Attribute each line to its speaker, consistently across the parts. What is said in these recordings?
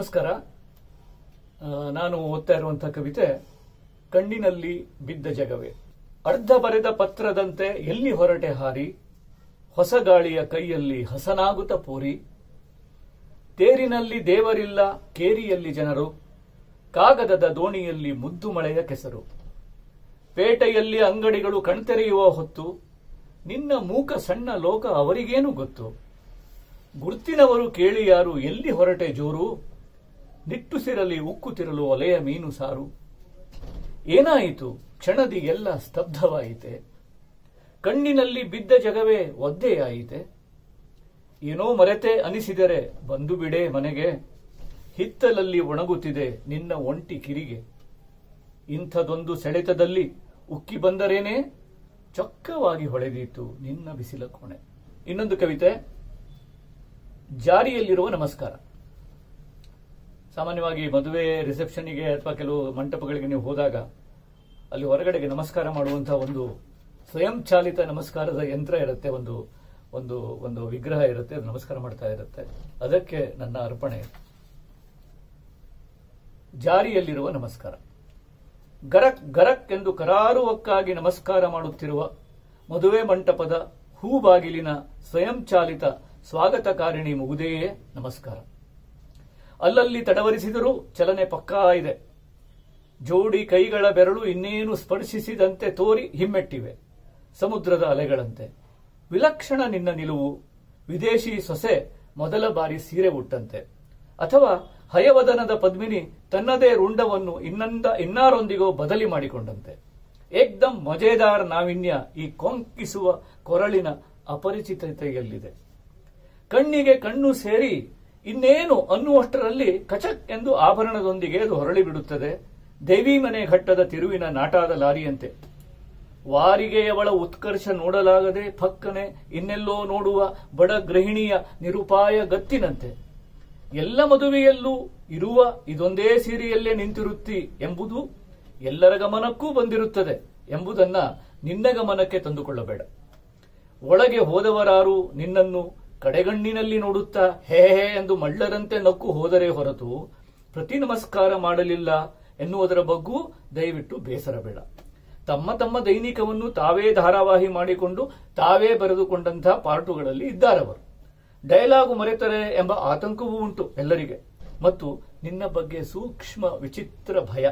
Speaker 1: ನಮಸ್ಕಾರ ಆ, ನಾನು ಓದ್ತಾ ಇರುವಂತಹ ಕವಿತೆ ಕಣ್ಣಿನಲ್ಲಿ ಬಿದ್ದ ಜಗವೇ ಅರ್ಧ ಬರೆದ ಪತ್ರದಂತೆ ಎಲ್ಲಿ ಹೊರಟೆ ಹಾರಿ ಹೊಸ ಗಾಳಿಯ ಕೈಯಲ್ಲಿ ಹಸನಾಗುತ್ತ ಪೋರಿ ತೇರಿನಲ್ಲಿ ದೇವರಿಲ್ಲ ಕೇರಿಯಲ್ಲಿ ಜನರು ಕಾಗದದ ದೋಣಿಯಲ್ಲಿ ಮುದ್ದು ಮಳೆಯ ಕೆಸರು ಪೇಟೆಯಲ್ಲಿ ಅಂಗಡಿಗಳು ಕಣ್ತೆರೆಯುವ ಹೊತ್ತು ನಿನ್ನ ಮೂಕ ಸಣ್ಣ ಲೋಕ ಅವರಿಗೇನು ಗೊತ್ತು ಗುರ್ತಿನವರು ಕೇಳಿ ಯಾರು ಎಲ್ಲಿ ಹೊರಟೆ ಜೋರು ನಿಟ್ಟುಸಿರಲಿ ಉಕ್ಕುತಿರಲು ಒಲೆಯ ಮೀನು ಸಾರು ಏನಾಯಿತು ಕ್ಷಣದಿ ಎಲ್ಲ ಸ್ತಬ್ಧವಾಯಿತೆ ಕಣ್ಣಿನಲ್ಲಿ ಬಿದ್ದ ಜಗವೇ ಒದ್ದೆಯಾಯಿತೆ ಏನೋ ಮರೆತೆ ಅನಿಸಿದರೆ ಬಂದು ಬಿಡೆ ಮನೆಗೆ ಹಿತ್ತಲಲ್ಲಿ ಒಣಗುತ್ತಿದೆ ನಿನ್ನ ಒಂಟಿ ಕಿರಿಗೆ ಇಂಥದೊಂದು ಸೆಳೆತದಲ್ಲಿ ಉಕ್ಕಿ ಬಂದರೇನೆ ಚೊಕ್ಕವಾಗಿ ಹೊಳೆದೀತು ನಿನ್ನ ಬಿಸಿಲ ಕೋಣೆ ಇನ್ನೊಂದು ಕವಿತೆ ಜಾರಿಯಲ್ಲಿರುವ ನಮಸ್ಕಾರ ಸಾಮಾನ್ಯವಾಗಿ ಮದುವೆ ರಿಸೆಪ್ಷನ್ಗೆ ಅಥವಾ ಕೆಲವು ಮಂಟಪಗಳಿಗೆ ನೀವು ಹೋದಾಗ ಅಲ್ಲಿ ಹೊರಗಡೆಗೆ ನಮಸ್ಕಾರ ಮಾಡುವಂತಹ ಒಂದು ಸ್ವಯಂ ಚಾಲಿತ ನಮಸ್ಕಾರದ ಯಂತ್ರ ಇರುತ್ತೆ ಒಂದು ಒಂದು ಒಂದು ವಿಗ್ರಹ ಇರುತ್ತೆ ಅದು ನಮಸ್ಕಾರ ಮಾಡ್ತಾ ಇರುತ್ತೆ ಅದಕ್ಕೆ ನನ್ನ ಅರ್ಪಣೆ ಜಾರಿಯಲ್ಲಿರುವ ನಮಸ್ಕಾರ ಗರಕ್ ಗರಕ್ ಎಂದು ಕರಾರುವಕ್ಕಾಗಿ ನಮಸ್ಕಾರ ಮಾಡುತ್ತಿರುವ ಮದುವೆ ಮಂಟಪದ ಹೂಬಾಗಿಲಿನ ಸ್ವಯಂಚಾಲಿತ ಸ್ವಾಗತಕಾರಿಣಿ ಮುಗುದೆಯೇ ನಮಸ್ಕಾರ ಅಲ್ಲಲ್ಲಿ ತಡವರಿಸಿದರೂ ಚಲನೆ ಪಕ್ಕಾ ಇದೆ ಜೋಡಿ ಕೈಗಳ ಬೆರಳು ಇನ್ನೇನು ಸ್ಪರ್ಶಿಸಿದಂತೆ ತೋರಿ ಹಿಮ್ಮೆಟ್ಟಿವೆ ಸಮುದ್ರದ ಅಲೆಗಳಂತೆ ವಿಲಕ್ಷಣ ನಿನ್ನ ನಿಲುವು ವಿದೇಶಿ ಸೊಸೆ ಮೊದಲ ಬಾರಿ ಸೀರೆ ಉಟ್ಟಂತೆ ಅಥವಾ ಹಯವದನದ ಪದ್ಮಿನಿ ತನ್ನದೇ ರುಂಡವನ್ನು ಇನ್ನೊಂದ ಇನ್ನಾರೊಂದಿಗೋ ಬದಲಿ ಮಾಡಿಕೊಂಡಂತೆ ಏಕ್ದಂ ಮಜೇದಾರ್ ನಾವಿನ್ಯ ಈ ಕೊಂಕಿಸುವ ಕೊರಳಿನ ಅಪರಿಚಿತತೆಯಲ್ಲಿದೆ ಕಣ್ಣಿಗೆ ಕಣ್ಣು ಸೇರಿ ಇನ್ನೇನು ಅನ್ನುವಷ್ಟರಲ್ಲಿ ಕಚಕ್ ಎಂದು ಆಭರಣದೊಂದಿಗೆ ಅದು ಹೊರಳಿ ಬಿಡುತ್ತದೆ ದೇವಿ ಮನೆ ಘಟ್ಟದ ತಿರುವಿನ ನಾಟಾದ ಲಾರಿಯಂತೆ ವಾರಿಗೆಯವಳ ಉತ್ಕರ್ಷ ನೋಡಲಾಗದೆ ಫಕ್ಕನೆ ಇನ್ನೆಲ್ಲೋ ನೋಡುವ ಬಡ ಗೃಹಿಣಿಯ ನಿರುಪಾಯ ಗತ್ತಿನಂತೆ ಎಲ್ಲ ಮದುವೆಯಲ್ಲೂ ಇರುವ ಇದೊಂದೇ ಸೀರೆಯಲ್ಲೇ ನಿಂತಿರುತ್ತಿ ಎಂಬುದು ಎಲ್ಲರ ಗಮನಕ್ಕೂ ಬಂದಿರುತ್ತದೆ ಎಂಬುದನ್ನ ನಿನ್ನ ಗಮನಕ್ಕೆ ತಂದುಕೊಳ್ಳಬೇಡ ಒಳಗೆ ಹೋದವರಾರು ನಿನ್ನನ್ನು ಕಡೆಗಣ್ಣಿನಲ್ಲಿ ನೋಡುತ್ತಾ ಹೇ ಹೇ ಎಂದು ಮಳ್ಳರಂತೆ ನಕ್ಕು ಹೋದರೆ ಹೊರತು ಪ್ರತಿ ನಮಸ್ಕಾರ ಮಾಡಲಿಲ್ಲ ಎನ್ನುವುದರ ಬಗ್ಗೂ ದಯವಿಟ್ಟು ಬೇಸರ ಬೇಡ ತಮ್ಮ ತಮ್ಮ ದೈನಿಕವನ್ನು ತಾವೇ ಧಾರಾವಾಹಿ ಮಾಡಿಕೊಂಡು ತಾವೇ ಬರೆದುಕೊಂಡಂತಹ ಪಾರ್ಟುಗಳಲ್ಲಿ ಇದ್ದಾರವರು ಡೈಲಾಗು ಮರೆತರೆ ಎಂಬ ಆತಂಕವೂ ಉಂಟು ಎಲ್ಲರಿಗೆ ಮತ್ತು ನಿನ್ನ ಬಗ್ಗೆ ಸೂಕ್ಷ್ಮ ವಿಚಿತ್ರ ಭಯ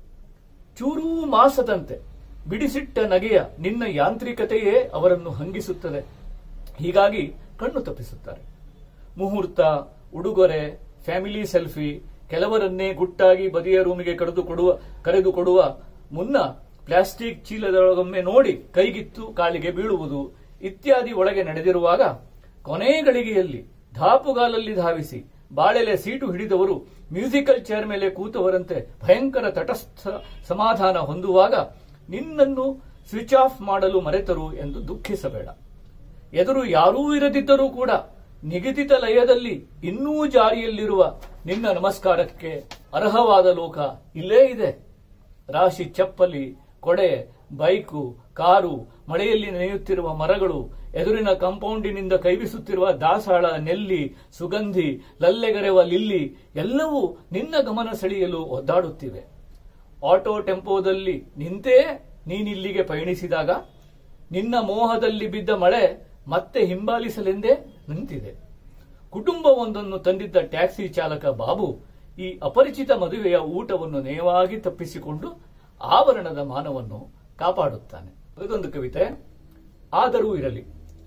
Speaker 1: ಚೂರೂ ಮಾಸದಂತೆ ಬಿಡಿಸಿಟ್ಟ ನಗೆಯ ನಿನ್ನ ಯಾಂತ್ರಿಕತೆಯೇ ಅವರನ್ನು ಹಂಗಿಸುತ್ತದೆ ಹೀಗಾಗಿ ಕಣ್ಣು ತಪ್ಪಿಸುತ್ತಾರೆ ಮುಹೂರ್ತ ಉಡುಗೊರೆ ಫ್ಯಾಮಿಲಿ ಸೆಲ್ಫಿ ಕೆಲವರನ್ನೇ ಗುಟ್ಟಾಗಿ ಬದಿಯ ರೂಮಿಗೆ ಕರೆದುಕೊಡುವ ಕರೆದುಕೊಡುವ ಮುನ್ನ ಪ್ಲಾಸ್ಟಿಕ್ ಚೀಲದೊಳಗೊಮ್ಮೆ ನೋಡಿ ಕೈಗಿತ್ತು ಕಾಲಿಗೆ ಬೀಳುವುದು ಇತ್ಯಾದಿ ಒಳಗೆ ನಡೆದಿರುವಾಗ ಕೊನೆ ಗಳಿಗೆಯಲ್ಲಿ ಧಾಪುಗಾಲಲ್ಲಿ ಧಾವಿಸಿ ಬಾಳೆಲೆ ಸೀಟು ಹಿಡಿದವರು ಮ್ಯೂಸಿಕಲ್ ಚೇರ್ ಮೇಲೆ ಕೂತವರಂತೆ ಭಯಂಕರ ತಟಸ್ಥ ಸಮಾಧಾನ ಹೊಂದುವಾಗ ನಿನ್ನನ್ನು ಸ್ವಿಚ್ ಆಫ್ ಮಾಡಲು ಮರೆತರು ಎಂದು ದುಃಖಿಸಬೇಡ ಎದುರು ಯಾರೂ ಇರದಿದ್ದರೂ ಕೂಡ ನಿಗದಿತ ಲಯದಲ್ಲಿ ಇನ್ನೂ ಜಾರಿಯಲ್ಲಿರುವ ನಿನ್ನ ನಮಸ್ಕಾರಕ್ಕೆ ಅರ್ಹವಾದ ಲೋಕ ಇಲ್ಲೇ ಇದೆ ರಾಶಿ ಚಪ್ಪಲಿ ಕೊಡೆ ಬೈಕು ಕಾರು ಮಳೆಯಲ್ಲಿ ನೆನೆಯುತ್ತಿರುವ ಮರಗಳು ಎದುರಿನ ಕಾಂಪೌಂಡಿನಿಂದ ಕೈಬಿಸುತ್ತಿರುವ ದಾಸಾಳ ನೆಲ್ಲಿ ಸುಗಂಧಿ ಲಲ್ಲೆಗರೆವ ಲಿಲ್ಲಿ ಎಲ್ಲವೂ ನಿನ್ನ ಗಮನ ಸೆಳೆಯಲು ಒದ್ದಾಡುತ್ತಿವೆ ಆಟೋ ಟೆಂಪೋದಲ್ಲಿ ನಿಂತೇ ನೀನಿಲ್ಲಿಗೆ ಪಯಣಿಸಿದಾಗ ನಿನ್ನ ಮೋಹದಲ್ಲಿ ಬಿದ್ದ ಮಳೆ ಮತ್ತೆ ಹಿಂಬಾಲಿಸಲೆಂದೇ ನಿಂತಿದೆ ಕುಟುಂಬವೊಂದನ್ನು ತಂದಿದ್ದ ಟ್ಯಾಕ್ಸಿ ಚಾಲಕ ಬಾಬು ಈ ಅಪರಿಚಿತ ಮದುವೆಯ ಊಟವನ್ನು ನೇಯವಾಗಿ ತಪ್ಪಿಸಿಕೊಂಡು ಆವರಣದ ಮಾನವನ್ನು ಕಾಪಾಡುತ್ತಾನೆ ಇದೊಂದು ಕವಿತೆ ಆದರೂ ಇರಲಿ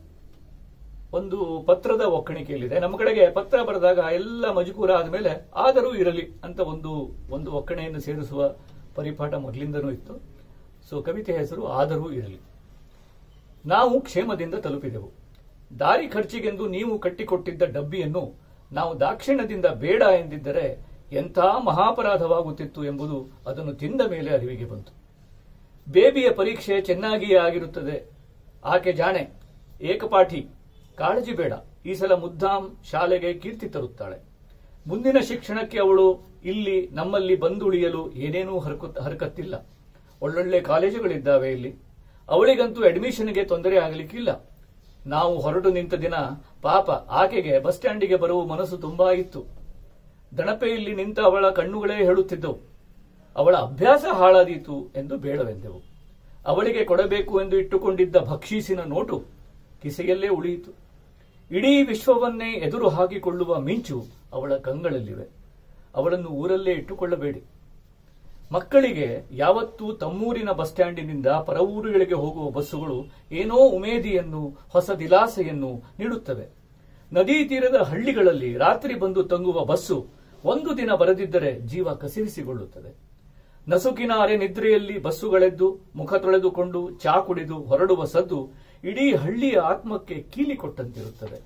Speaker 1: ಒಂದು ಪತ್ರದ ಒಕ್ಕಣಿಕೆಯಲ್ಲಿದೆ ನಮ್ಮ ಕಡೆಗೆ ಪತ್ರ ಬರೆದಾಗ ಎಲ್ಲ ಮಜಕೂರ ಆದಮೇಲೆ ಆದರೂ ಇರಲಿ ಅಂತ ಒಂದು ಒಂದು ಒಕ್ಕಣೆಯನ್ನು ಸೇರಿಸುವ ಪರಿಪಾಠ ಮೊದಲಿಂದನೂ ಇತ್ತು ಸೊ ಕವಿತೆ ಹೆಸರು ಆದರೂ ಇರಲಿ ನಾವು ಕ್ಷೇಮದಿಂದ ತಲುಪಿದೆವು ದಾರಿ ಖರ್ಚಿಗೆಂದು ನೀವು ಕಟ್ಟಿಕೊಟ್ಟಿದ್ದ ಡಬ್ಬಿಯನ್ನು ನಾವು ದಾಕ್ಷಿಣ್ಯದಿಂದ ಬೇಡ ಎಂದಿದ್ದರೆ ಎಂಥ ಮಹಾಪರಾಧವಾಗುತ್ತಿತ್ತು ಎಂಬುದು ಅದನ್ನು ತಿಂದ ಮೇಲೆ ಅರಿವಿಗೆ ಬಂತು ಬೇಬಿಯ ಪರೀಕ್ಷೆ ಚೆನ್ನಾಗಿಯೇ ಆಗಿರುತ್ತದೆ ಆಕೆ ಜಾಣೆ ಏಕಪಾಠಿ ಕಾಳಜಿ ಬೇಡ ಈ ಸಲ ಮುದ್ದಾಂ ಶಾಲೆಗೆ ಕೀರ್ತಿ ತರುತ್ತಾಳೆ ಮುಂದಿನ ಶಿಕ್ಷಣಕ್ಕೆ ಅವಳು ಇಲ್ಲಿ ನಮ್ಮಲ್ಲಿ ಬಂದುಳಿಯಲು ಏನೇನೂ ಹರಕು- ಹರಕತ್ತಿಲ್ಲ ಒಳ್ಳೊಳ್ಳೆ ಕಾಲೇಜುಗಳಿದ್ದಾವೆ ಇಲ್ಲಿ ಅವಳಿಗಂತೂ ಅಡ್ಮಿಷನ್ಗೆ ತೊಂದರೆ ಆಗಲಿಕ್ಕಿಲ್ಲ ನಾವು ಹೊರಟು ನಿಂತ ದಿನ ಪಾಪ ಆಕೆಗೆ ಬಸ್ ಸ್ಟ್ಯಾಂಡಿಗೆ ಬರುವ ಮನಸ್ಸು ತುಂಬಾ ಇತ್ತು ದಣಪೆಯಲ್ಲಿ ನಿಂತ ಅವಳ ಕಣ್ಣುಗಳೇ ಹೇಳುತ್ತಿದ್ದವು ಅವಳ ಅಭ್ಯಾಸ ಹಾಳಾದೀತು ಎಂದು ಬೇಡವೆಂದೆವು ಅವಳಿಗೆ ಕೊಡಬೇಕು ಎಂದು ಇಟ್ಟುಕೊಂಡಿದ್ದ ಭಕ್ಷೀಸಿನ ನೋಟು ಕಿಸೆಯಲ್ಲೇ ಉಳಿಯಿತು ಇಡೀ ವಿಶ್ವವನ್ನೇ ಎದುರು ಹಾಕಿಕೊಳ್ಳುವ ಮಿಂಚು ಅವಳ ಕಂಗಳಲ್ಲಿವೆ ಅವಳನ್ನು ಊರಲ್ಲೇ ಇಟ್ಟುಕೊಳ್ಳಬೇಡಿ ಮಕ್ಕಳಿಗೆ ಯಾವತ್ತೂ ತಮ್ಮೂರಿನ ಬಸ್ ಸ್ಟ್ಯಾಂಡಿನಿಂದ ಪರವೂರುಗಳಿಗೆ ಹೋಗುವ ಬಸ್ಸುಗಳು ಏನೋ ಉಮೇದಿಯನ್ನು ಹೊಸ ದಿಲಾಸೆಯನ್ನು ನೀಡುತ್ತವೆ ನದಿ ತೀರದ ಹಳ್ಳಿಗಳಲ್ಲಿ ರಾತ್ರಿ ಬಂದು ತಂಗುವ ಬಸ್ಸು ಒಂದು ದಿನ ಬರದಿದ್ದರೆ ಜೀವ ಕಸಿರಿಸಿಕೊಳ್ಳುತ್ತದೆ ನಸುಕಿನ ಅರೆ ನಿದ್ರೆಯಲ್ಲಿ ಬಸ್ಸುಗಳೆದ್ದು ಮುಖ ತೊಳೆದುಕೊಂಡು ಚಾ ಕುಡಿದು ಹೊರಡುವ ಸದ್ದು ಇಡೀ ಹಳ್ಳಿಯ ಆತ್ಮಕ್ಕೆ ಕೀಲಿ ಕೊಟ್ಟಂತಿರುತ್ತದೆ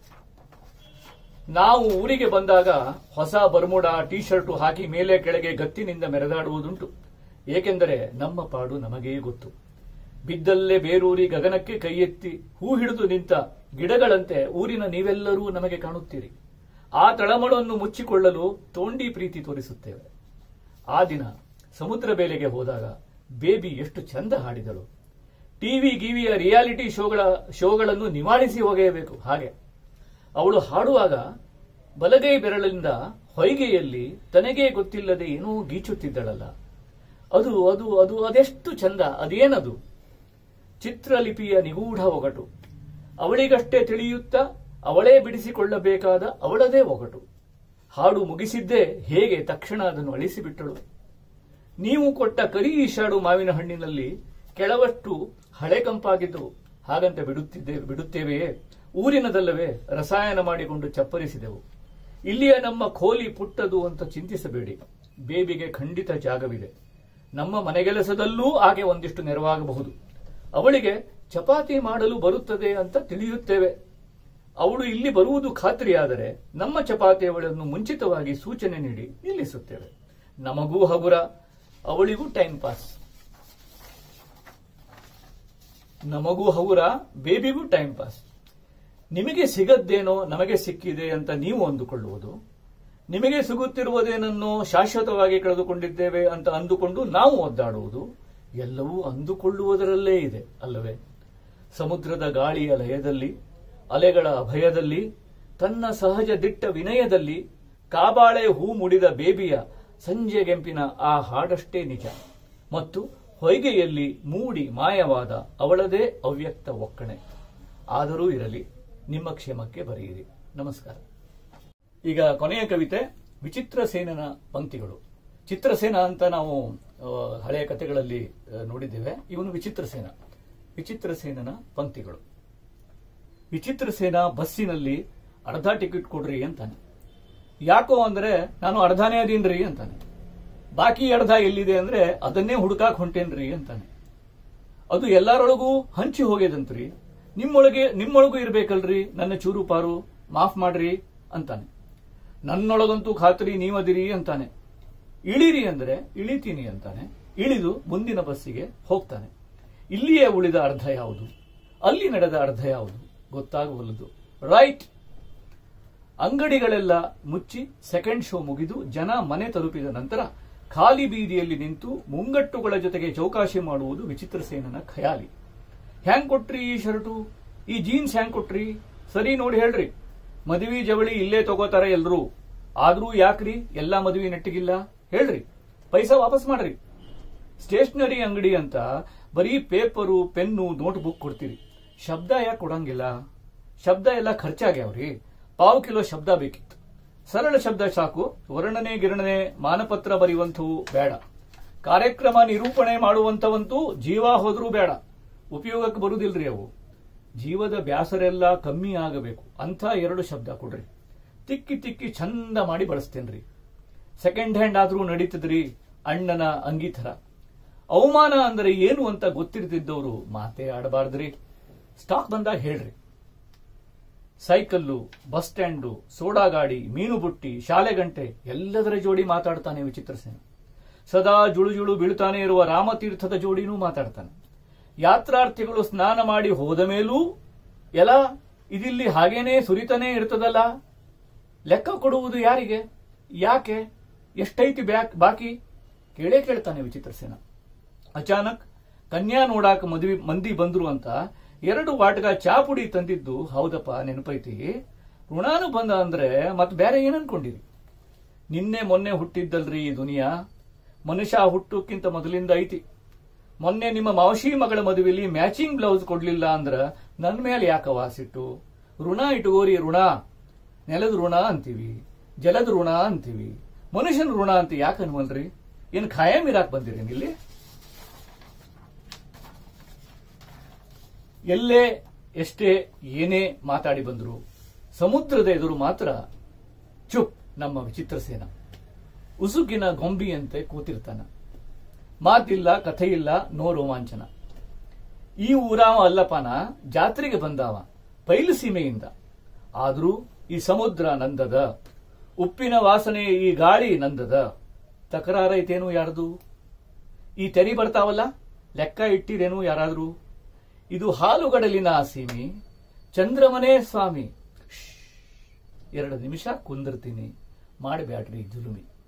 Speaker 1: ನಾವು ಊರಿಗೆ ಬಂದಾಗ ಹೊಸ ಬರ್ಮುಡ ಟೀ ಶರ್ಟು ಹಾಕಿ ಮೇಲೆ ಕೆಳಗೆ ಗತ್ತಿನಿಂದ ಮೆರೆದಾಡುವುದುಂಟು ಏಕೆಂದರೆ ನಮ್ಮ ಪಾಡು ನಮಗೇ ಗೊತ್ತು ಬಿದ್ದಲ್ಲೇ ಬೇರೂರಿ ಗಗನಕ್ಕೆ ಕೈ ಎತ್ತಿ ಹೂ ಹಿಡಿದು ನಿಂತ ಗಿಡಗಳಂತೆ ಊರಿನ ನೀವೆಲ್ಲರೂ ನಮಗೆ ಕಾಣುತ್ತೀರಿ ಆ ತಳಮಳವನ್ನು ಮುಚ್ಚಿಕೊಳ್ಳಲು ತೋಂಡಿ ಪ್ರೀತಿ ತೋರಿಸುತ್ತೇವೆ ಆ ದಿನ ಸಮುದ್ರ ಬೇಲೆಗೆ ಹೋದಾಗ ಬೇಬಿ ಎಷ್ಟು ಚಂದ ಹಾಡಿದಳು ಟಿವಿ ಗಿವಿಯ ರಿಯಾಲಿಟಿ ಶೋಗಳ ಶೋಗಳನ್ನು ನಿವಾಳಿಸಿ ಒಗೆಯಬೇಕು ಹಾಗೆ ಅವಳು ಹಾಡುವಾಗ ಬಲಗೈ ಬೆರಳಿಂದ ಹೊಯ್ಗೆಯಲ್ಲಿ ತನಗೇ ಗೊತ್ತಿಲ್ಲದೆ ಏನೋ ಗೀಚುತ್ತಿದ್ದಳಲ್ಲ ಅದು ಅದು ಅದು ಅದೆಷ್ಟು ಚಂದ ಅದೇನದು ಚಿತ್ರಲಿಪಿಯ ನಿಗೂಢ ಒಗಟು ಅವಳಿಗಷ್ಟೇ ತಿಳಿಯುತ್ತಾ ಅವಳೇ ಬಿಡಿಸಿಕೊಳ್ಳಬೇಕಾದ ಅವಳದೇ ಒಗಟು ಹಾಡು ಮುಗಿಸಿದ್ದೇ ಹೇಗೆ ತಕ್ಷಣ ಅದನ್ನು ಅಳಿಸಿಬಿಟ್ಟಳು ನೀವು ಕೊಟ್ಟ ಕರಿ ಈಶಾಡು ಮಾವಿನ ಹಣ್ಣಿನಲ್ಲಿ ಕೆಲವಷ್ಟು ಹಳೆ ಕಂಪಾಗಿದ್ದವು ಹಾಗಂತ ಬಿಡುತ್ತಿದ್ದೆ ಬಿಡುತ್ತೇವೆಯೇ ಊರಿನದಲ್ಲವೇ ರಸಾಯನ ಮಾಡಿಕೊಂಡು ಚಪ್ಪರಿಸಿದೆವು ಇಲ್ಲಿಯ ನಮ್ಮ ಖೋಲಿ ಪುಟ್ಟದು ಅಂತ ಚಿಂತಿಸಬೇಡಿ ಬೇಬಿಗೆ ಖಂಡಿತ ಜಾಗವಿದೆ ನಮ್ಮ ಮನೆಗೆಲಸದಲ್ಲೂ ಆಕೆ ಒಂದಿಷ್ಟು ನೆರವಾಗಬಹುದು ಅವಳಿಗೆ ಚಪಾತಿ ಮಾಡಲು ಬರುತ್ತದೆ ಅಂತ ತಿಳಿಯುತ್ತೇವೆ ಅವಳು ಇಲ್ಲಿ ಬರುವುದು ಖಾತ್ರಿಯಾದರೆ ನಮ್ಮ ಚಪಾತಿ ಅವಳನ್ನು ಮುಂಚಿತವಾಗಿ ಸೂಚನೆ ನೀಡಿ ನಿಲ್ಲಿಸುತ್ತೇವೆ ನಮಗೂ ಹಗುರ ಅವಳಿಗೂ ಟೈಮ್ ಪಾಸ್ ನಮಗೂ ಹಗುರ ಬೇಬಿಗೂ ಟೈಮ್ ಪಾಸ್ ನಿಮಗೆ ಸಿಗದ್ದೇನೋ ನಮಗೆ ಸಿಕ್ಕಿದೆ ಅಂತ ನೀವು ಅಂದುಕೊಳ್ಳುವುದು ನಿಮಗೆ ಸಿಗುತ್ತಿರುವುದೇನನ್ನೋ ಶಾಶ್ವತವಾಗಿ ಕಳೆದುಕೊಂಡಿದ್ದೇವೆ ಅಂತ ಅಂದುಕೊಂಡು ನಾವು ಒದ್ದಾಡುವುದು ಎಲ್ಲವೂ ಅಂದುಕೊಳ್ಳುವುದರಲ್ಲೇ ಇದೆ ಅಲ್ಲವೇ ಸಮುದ್ರದ ಗಾಳಿಯ ಲಯದಲ್ಲಿ ಅಲೆಗಳ ಅಭಯದಲ್ಲಿ ತನ್ನ ಸಹಜ ದಿಟ್ಟ ವಿನಯದಲ್ಲಿ ಕಾಬಾಳೆ ಹೂ ಮುಡಿದ ಬೇಬಿಯ ಸಂಜೆಗೆಂಪಿನ ಆ ಹಾಡಷ್ಟೇ ನಿಜ ಮತ್ತು ಹೊಯ್ಗೆಯಲ್ಲಿ ಮೂಡಿ ಮಾಯವಾದ ಅವಳದೇ ಅವ್ಯಕ್ತ ಒಕ್ಕಣೆ ಆದರೂ ಇರಲಿ ನಿಮ್ಮ ಕ್ಷೇಮಕ್ಕೆ ಬರೆಯಿರಿ ನಮಸ್ಕಾರ ಈಗ ಕೊನೆಯ ಕವಿತೆ ವಿಚಿತ್ರ ಸೇನನ ಪಂಕ್ತಿಗಳು ಚಿತ್ರಸೇನ ಅಂತ ನಾವು ಆ, ಹಳೆಯ ಕಥೆಗಳಲ್ಲಿ ಆ, ನೋಡಿದ್ದೇವೆ ಇವನು ವಿಚಿತ್ರ ಸೇನ ವಿಚಿತ್ರ ಸೇನನ ಪಂಕ್ತಿಗಳು ವಿಚಿತ್ರ ಸೇನ ಬಸ್ಸಿನಲ್ಲಿ ಅರ್ಧ ಟಿಕೆಟ್ ಕೊಡ್ರಿ ಅಂತಾನೆ ಯಾಕೋ ಅಂದ್ರೆ ನಾನು ಅರ್ಧನೇ ಅದೀನ್ರಿ ಅಂತಾನೆ ಬಾಕಿ ಅರ್ಧ ಎಲ್ಲಿದೆ ಅಂದ್ರೆ ಅದನ್ನೇ ಹುಡುಕಾಕ್ ಹೊಂಟೇನ್ರಿ ಅಂತಾನೆ ಅದು ಎಲ್ಲರೊಳಗೂ ಹಂಚಿ ಹೋಗ್ಯದಂತ್ರಿ ನಿಮ್ಮೊಳಗೆ ನಿಮ್ಮೊಳಗೂ ಇರ್ಬೇಕಲ್ರಿ ನನ್ನ ಚೂರು ಪಾರು ಮಾಫ್ ಮಾಡ್ರಿ ಅಂತಾನೆ ನನ್ನೊಳಗಂತೂ ಖಾತ್ರಿ ನೀವದಿರಿ ಅಂತಾನೆ ಇಳಿರಿ ಅಂದ್ರೆ ಇಳಿತೀನಿ ಅಂತಾನೆ ಇಳಿದು ಮುಂದಿನ ಬಸ್ಸಿಗೆ ಹೋಗ್ತಾನೆ ಇಲ್ಲಿಯೇ ಉಳಿದ ಅರ್ಧ ಯಾವುದು ಅಲ್ಲಿ ನಡೆದ ಅರ್ಧ ಯಾವುದು ಗೊತ್ತಾಗಬಲ್ಲದು ರೈಟ್ ಅಂಗಡಿಗಳೆಲ್ಲ ಮುಚ್ಚಿ ಸೆಕೆಂಡ್ ಶೋ ಮುಗಿದು ಜನ ಮನೆ ತಲುಪಿದ ನಂತರ ಖಾಲಿ ಬೀದಿಯಲ್ಲಿ ನಿಂತು ಮುಂಗಟ್ಟುಗಳ ಜೊತೆಗೆ ಚೌಕಾಶಿ ಮಾಡುವುದು ವಿಚಿತ್ರ ಸೇನನ ಖಯಾಲಿ ಹ್ಯಾಂಗ್ ಕೊಟ್ರಿ ಈ ಶರ್ಟು ಈ ಜೀನ್ಸ್ ಹ್ಯಾಂಗ್ ಕೊಟ್ರಿ ಸರಿ ನೋಡಿ ಹೇಳ್ರಿ ಮದುವೆ ಜವಳಿ ಇಲ್ಲೇ ತಗೋತಾರ ಎಲ್ರು ಆದ್ರೂ ಯಾಕ್ರಿ ಎಲ್ಲಾ ಮದುವೆ ನೆಟ್ಟಿಗಿಲ್ಲ ಹೇಳ್ರಿ ಪೈಸಾ ವಾಪಸ್ ಮಾಡ್ರಿ ಸ್ಟೇಷನರಿ ಅಂಗಡಿ ಅಂತ ಬರೀ ಪೇಪರು ಪೆನ್ನು ನೋಟ್ ಬುಕ್ ಕೊಡ್ತೀರಿ ಶಬ್ದ ಯಾಕೆ ಕೊಡಂಗಿಲ್ಲ ಶಬ್ದ ಎಲ್ಲ ಖರ್ಚಾಗ್ಯಾವ್ರಿ ಪಾವು ಕಿಲೋ ಶಬ್ದ ಬೇಕಿತ್ತು ಸರಳ ಶಬ್ದ ಸಾಕು ವರ್ಣನೆ ಗಿರಣನೆ ಮಾನಪತ್ರ ಬರೆಯುವಂಥವು ಬೇಡ ಕಾರ್ಯಕ್ರಮ ನಿರೂಪಣೆ ಮಾಡುವಂತವಂತೂ ಜೀವ ಹೋದ್ರೂ ಬೇಡ ಉಪಯೋಗಕ್ಕೆ ಬರುವುದಿಲ್ರಿ ಅವು ಜೀವದ ಬ್ಯಾಸರೆಲ್ಲ ಕಮ್ಮಿ ಆಗಬೇಕು ಅಂಥ ಎರಡು ಶಬ್ದ ಕೊಡ್ರಿ ತಿಕ್ಕಿ ತಿಕ್ಕಿ ಚಂದ ಮಾಡಿ ಬಳಸ್ತೇನ್ರಿ ಸೆಕೆಂಡ್ ಹ್ಯಾಂಡ್ ಆದ್ರೂ ನಡೀತದ್ರಿ ಅಣ್ಣನ ಅಂಗಿ ಥರ ಅವಮಾನ ಅಂದರೆ ಏನು ಅಂತ ಗೊತ್ತಿರ್ತಿದ್ದವರು ಮಾತೇ ಆಡಬಾರ್ದ್ರಿ ಸ್ಟಾಕ್ ಬಂದಾಗ ಹೇಳ್ರಿ ಸೈಕಲ್ಲು ಬಸ್ ಸ್ಟ್ಯಾಂಡು ಸೋಡಾ ಗಾಡಿ ಮೀನು ಬುಟ್ಟಿ ಶಾಲೆ ಗಂಟೆ ಎಲ್ಲದರ ಜೋಡಿ ಮಾತಾಡ್ತಾನೆ ವಿಚಿತ್ರ ಸೇನ ಸದಾ ಜುಳು ಜುಳು ಬೀಳ್ತಾನೆ ಇರುವ ರಾಮತೀರ್ಥದ ಜೋಡಿನೂ ಮಾತಾಡ್ತಾನೆ ಯಾತ್ರಾರ್ಥಿಗಳು ಸ್ನಾನ ಮಾಡಿ ಹೋದ ಮೇಲೂ ಎಲ್ಲ ಇದಿಲ್ಲಿ ಹಾಗೇನೇ ಸುರಿತಾನೇ ಇರ್ತದಲ್ಲ ಲೆಕ್ಕ ಕೊಡುವುದು ಯಾರಿಗೆ ಯಾಕೆ ಎಷ್ಟೈತಿ ಬ್ಯಾಕ್ ಬಾಕಿ ಕೇಳೇ ಕೇಳ್ತಾನೆ ವಿಚಿತ್ರ ಸೇನ ಅಚಾನಕ್ ಕನ್ಯಾ ನೋಡಾಕ ಮದುವೆ ಮಂದಿ ಬಂದ್ರು ಅಂತ ಎರಡು ವಾಟಗ ಚಾ ಪುಡಿ ತಂದಿದ್ದು ಹೌದಪ್ಪ ನೆನಪೈತಿ ಋಣಾನು ಬಂದ ಅಂದ್ರೆ ಮತ್ ಬೇರೆ ಏನ್ ಅನ್ಕೊಂಡಿರಿ ನಿನ್ನೆ ಮೊನ್ನೆ ಹುಟ್ಟಿದ್ದಲ್ರಿ ಈ ದುನಿಯಾ ಮನುಷ್ಯ ಹುಟ್ಟುಕ್ಕಿಂತ ಮೊದಲಿಂದ ಐತಿ ಮೊನ್ನೆ ನಿಮ್ಮ ಮಾವಶಿ ಮಗಳ ಮದುವೆಲಿ ಮ್ಯಾಚಿಂಗ್ ಬ್ಲೌಸ್ ಕೊಡ್ಲಿಲ್ಲ ಅಂದ್ರ ನನ್ ಮೇಲೆ ಯಾಕ ವಾಸಿಟ್ಟು ಋಣ ಇಟ್ಕೋರಿ ಋಣ ನೆಲದ ಋಣ ಅಂತೀವಿ ಜಲದ ಋಣ ಅಂತೀವಿ ಮನುಷ್ಯನ ಋಣ ಅಂತ ಯಾಕೆ ಅನ್ವಲ್ರಿ ಏನ್ ಖಾಯಂ ಇರಾಕ್ ಬಂದಿರಿ ಇಲ್ಲಿ ಎಲ್ಲೇ ಎಷ್ಟೇ ಏನೇ ಮಾತಾಡಿ ಬಂದ್ರು ಸಮುದ್ರದ ಎದುರು ಮಾತ್ರ ಚುಪ್ ನಮ್ಮ ವಿಚಿತ್ರ ಸೇನ ಉಸುಕಿನ ಗೊಂಬಿಯಂತೆ ಕೂತಿರ್ತಾನ ಮಾತಿಲ್ಲ ಕಥೆ ಇಲ್ಲ ನೋ ರೋಮಾಂಚನ ಈ ಊರಾವ ಅಲ್ಲಪ್ಪನ ಜಾತ್ರೆಗೆ ಬಂದಾವ ಪೈಲು ಸೀಮೆಯಿಂದ ಆದ್ರೂ ಈ ಸಮುದ್ರ ನಂದದ ಉಪ್ಪಿನ ವಾಸನೆ ಈ ಗಾಳಿ ನಂದದ ತಕರಾರೈತೇನು ಯಾರ್ದು ಈ ತೆರಿ ಬರ್ತಾವಲ್ಲ ಲೆಕ್ಕ ಇಟ್ಟಿರೇನು ಯಾರಾದ್ರೂ ಇದು ಹಾಲುಗಡಲಿನ ಸೀಮೆ ಚಂದ್ರಮನೇ ಸ್ವಾಮಿ ಶ್ಶ್. ಎರಡು ನಿಮಿಷ ಕುಂದಿರ್ತೀನಿ ಮಾಡಬ್ಯಾಡ್ರಿ ಜುಲುಮಿ